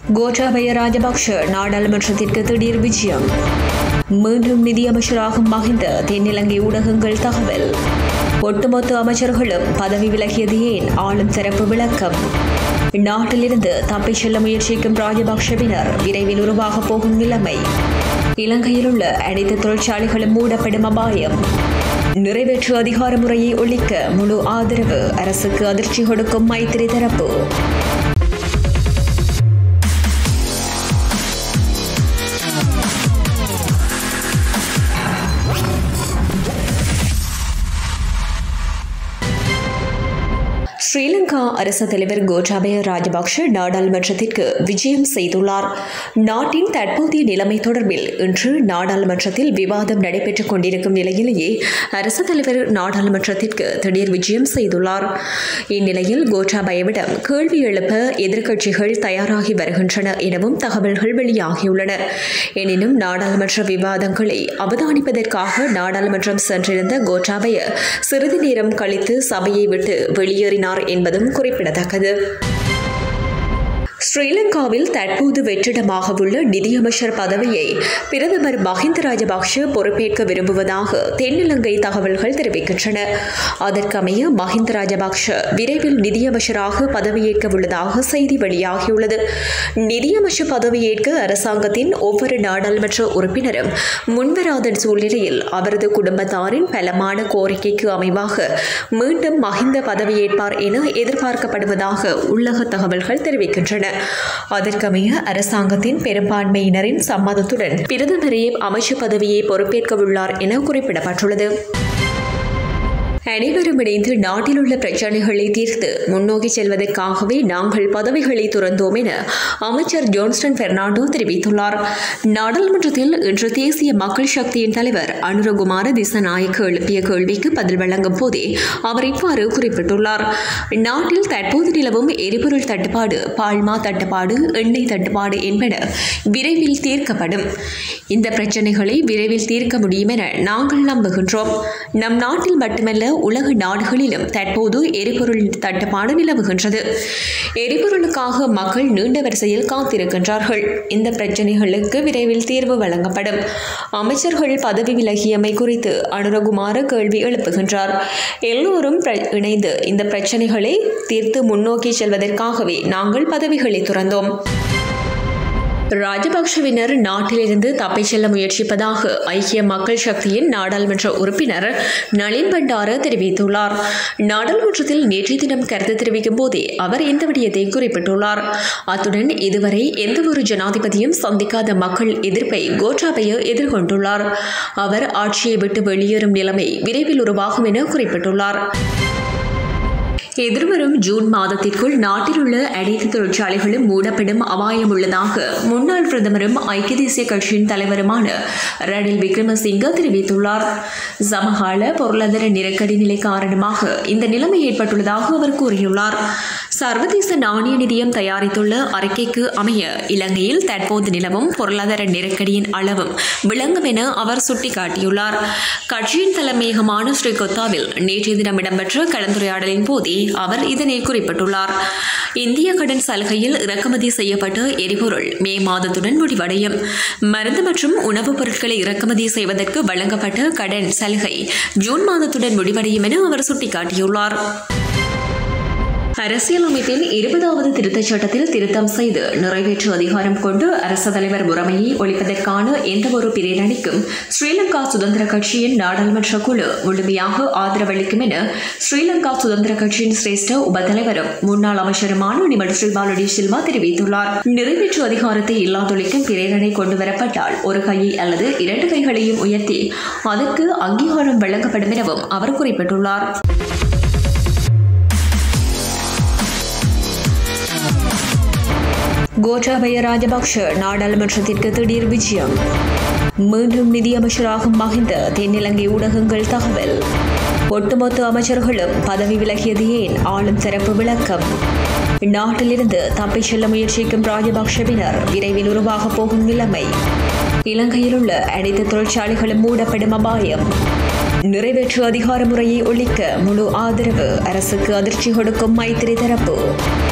கோட்டாபய ராஜபக்ஷ நாடாளுமன்றத்திற்கு திடீர் விஜயம் மீண்டும் நிதியமைச்சராகும் மஹிந்த தென்னிலங்கை ஊடகங்கள் தகவல் ஒட்டுமொத்த அமைச்சர்களும் பதவி விலகியது ஏன் ஆளும் தரப்பு விளக்கம் நாட்டிலிருந்து தப்பிச் செல்ல முயற்சிக்கும் ராஜபக்ஷவினர் விரைவில் உருவாகப் போகும் நிலைமை இலங்கையில் உள்ள அனைத்து தொழிற்சாலைகளும் மூடப்படும் அபாயம் நிறைவேற்று அதிகார முறையை ஒழிக்க முழு ஆதரவு அரசுக்கு அதிர்ச்சி கொடுக்கும் மைத்திரி தரப்பு ஸ்ரீலங்கா அரசு தலைவர் கோட்டாபய ராஜபக்ஷ நாடாளுமன்றத்திற்கு விஜயம் செய்துள்ளார் நாட்டின் தற்போதைய நிலைமை தொடர்பில் இன்று நாடாளுமன்றத்தில் விவாதம் நடைபெற்றுக் கொண்டிருக்கும் நிலையிலேயே அரசு தலைவர் நாடாளுமன்றத்திற்கு திடீர் விஜயம் செய்துள்ளார் இந்நிலையில் கோட்டாபயவிடம் கேள்வி எழுப்ப எதிர்க்கட்சிகள் தயாராகி வருகின்றன எனவும் தகவல்கள் வெளியாகியுள்ளன எனினும் நாடாளுமன்ற விவாதங்களை அவதானிப்பதற்காக நாடாளுமன்றம் சென்றிருந்த கோட்டாபய சிறிது நேரம் கழித்து சபையை விட்டு வெளியேறினார் என்பதும் குறிப்பிடத்தக்கது ஸ்ரீலங்காவில் தற்போது வெற்றிடமாக உள்ள நிதியமைச்சர் பதவியை பிரதமர் மஹிந்த ராஜபக்ஷ பொறுப்பேற்க விரும்புவதாக தென்னிலங்கை தகவல்கள் தெரிவிக்கின்றன அதற்கமைய மஹிந்த ராஜபக்ஷ விரைவில் நிதியமைச்சராக பதவியேற்க உள்ளதாக செய்தி வெளியாகியுள்ளது நிதியமைச்சர் பதவியேற்க அரசாங்கத்தின் ஒவ்வொரு நாடாளுமன்ற உறுப்பினரும் முன்வராத சூழ்நிலையில் அவரது குடும்பத்தாரின் பலமான கோரிக்கைக்கு அமைவாக மீண்டும் மஹிந்த பதவியேற்பார் என எதிர்பார்க்கப்படுவதாக உள்ளக தகவல்கள் தெரிவிக்கின்றன அதற்கமைய அரசாங்கத்தின் பெரும்பான்மையினரின் சம்மதத்துடன் பிரதமரே அமைச்சர் பதவியை பொறுப்பேற்கவுள்ளார் என குறிப்பிடப்பட்டுள்ளது அனைவரும் இணைந்து நாட்டில் உள்ள பிரச்சினைகளை தீர்த்து முன்னோக்கி செல்வதற்காகவே நாங்கள் பதவிகளை துறந்தோம் என அமைச்சர் ஜோன்ஸ்டன் பெர்னாண்டோ தெரிவித்துள்ளார் நாடாளுமன்றத்தில் இன்று தேசிய மக்கள் சக்தியின் தலைவர் அனுரகுமார திசநாயக்க எழுப்பிய கேள்விக்கு பதில் வழங்கும் போதே அவர் இவ்வாறு குறிப்பிட்டுள்ளார் நாட்டில் தற்போது நிலவும் எரிபொருள் தட்டுப்பாடு பால்மா தட்டுப்பாடு எண்ணெய் தட்டுப்பாடு என்பன விரைவில் தீர்க்கப்படும் இந்த பிரச்சினைகளை விரைவில் தீர்க்க முடியும் என நாங்கள் நம்புகின்றோம் நம் நாட்டில் மட்டுமல்ல உலக நாடுகளிலும் தற்போது எரிபொருள் தட்டுப்பாடு நிலவுகின்றது எரிபொருளுக்காக மக்கள் நீண்ட வரிசையில் காத்திருக்கின்றார்கள் இந்த பிரச்சினைகளுக்கு விரைவில் தீர்வு வழங்கப்படும் அமைச்சர்கள் பதவி விலகியமை குறித்து அனுரகுமார கேள்வி எழுப்புகின்றார் எல்லோரும் இணைந்து இந்த பிரச்சினைகளை தீர்த்து முன்னோக்கி செல்வதற்காகவே நாங்கள் பதவிகளை துறந்தோம் ராஜபக்ஷவினர் நாட்டிலிருந்து தப்பிச் செல்ல முயற்சிப்பதாக ஐக்கிய மக்கள் சக்தியின் நாடாளுமன்ற உறுப்பினர் நளின் பண்டார தெரிவித்துள்ளார் நாடாளுமன்றத்தில் நேற்றைய தினம் கருத்து தெரிவிக்கும் போதே அவர் இந்த விடயத்தை குறிப்பிட்டுள்ளார் அத்துடன் இதுவரை எந்தவொரு ஜனாதிபதியும் சந்திக்காத மக்கள் எதிர்ப்பை கோட்டாபய எதிர்கொண்டுள்ளார் அவர் ஆட்சியை விட்டு வெளியேறும் நிலைமை விரைவில் உருவாகும் என குறிப்பிட்டுள்ளார் எதிர்வரும் ஜூன் மாதத்திற்குள் நாட்டில் உள்ள அனைத்து தொழிற்சாலைகளும் மூடப்படும் அபாயம் உள்ளதாக முன்னாள் பிரதமரும் ஐக்கிய தேசிய கட்சியின் தலைவருமான ரணில் விக்ரமசிங்க தெரிவித்துள்ளார் சமகால பொருளாதார நெருக்கடி நிலை காரணமாக இந்த நிலைமை ஏற்பட்டுள்ளதாக அவர் கூறியுள்ளார் சர்வதேச நாணய நிதியம் தயாரித்துள்ள அறிக்கைக்கு அமைய இலங்கையில் தற்போது நிலவும் பொருளாதார நெருக்கடியின் அளவும் விளங்கும் என அவர் சுட்டிக்காட்டியுள்ளார் கட்சியின் தலைமையகமான ஸ்ரீகொத்தாவில் நேற்றைய தினம் இடம்பெற்ற கலந்துரையாடலின் போதே அவர் இதனை குறிப்பிட்டுள்ளார் இந்திய கடன் சலுகையில் இறக்குமதி செய்யப்பட்ட எரிபொருள் மே மாதத்துடன் முடிவடையும் மருந்து மற்றும் உணவுப் பொருட்களை இறக்குமதி செய்வதற்கு வழங்கப்பட்ட கடன் சலுகை ஜூன் மாதத்துடன் முடிவடையும் என அவர் சுட்டிக்காட்டியுள்ளார் அரசியலமைப்பின் இருபதாவது திருத்தச் சட்டத்தில் திருத்தம் செய்து நிறைவேற்று அதிகாரம் கொண்டு அரசு தலைவர் முறைமையை ஒழிப்பதற்கான எந்தவொரு பிரேரணிக்கும் ஸ்ரீலங்கா சுதந்திர கட்சியின் நாடாளுமன்ற குழு முழுமையாக ஆதரவளிக்கும் என ஸ்ரீலங்கா சுதந்திர கட்சியின் சிரேஷ்ட உபத்தலைவரும் முன்னாள் அமைச்சருமான நிமல் ஸ்ரீபாலடி சில்வா தெரிவித்துள்ளார் நிறைவேற்று அதிகாரத்தை இல்லாதொழிக்கும் பிரேரணை கொண்டுவரப்பட்டால் ஒரு கையை அல்லது இரண்டு கைகளையும் உயர்த்தி அதற்கு அங்கீகாரம் வழங்கப்படும் எனவும் அவர் குறிப்பிட்டுள்ளார் கோட்டாபய ராஜபக்ஷ நாடாளுமன்றத்திற்கு திடீர் விஜயம் மீண்டும் நிதியமைச்சராகும் மஹிந்த தென்னிலங்கை ஊடகங்கள் தகவல் ஒட்டுமொத்த அமைச்சர்களும் பதவி விலகியது ஏன் ஆளும் தரப்பு விளக்கம் நாட்டிலிருந்து தப்பிச் செல்ல முயற்சிக்கும் ராஜபக்ஷவினர் விரைவில் உருவாகப் போகும் நிலைமை இலங்கையில் உள்ள அனைத்து தொழிற்சாலைகளும் மூடப்படும் அபாயம் நிறைவேற்று அதிகார முறையை ஒழிக்க முழு ஆதரவு அரசுக்கு அதிர்ச்சி கொடுக்கும் மைத்திரி தரப்பு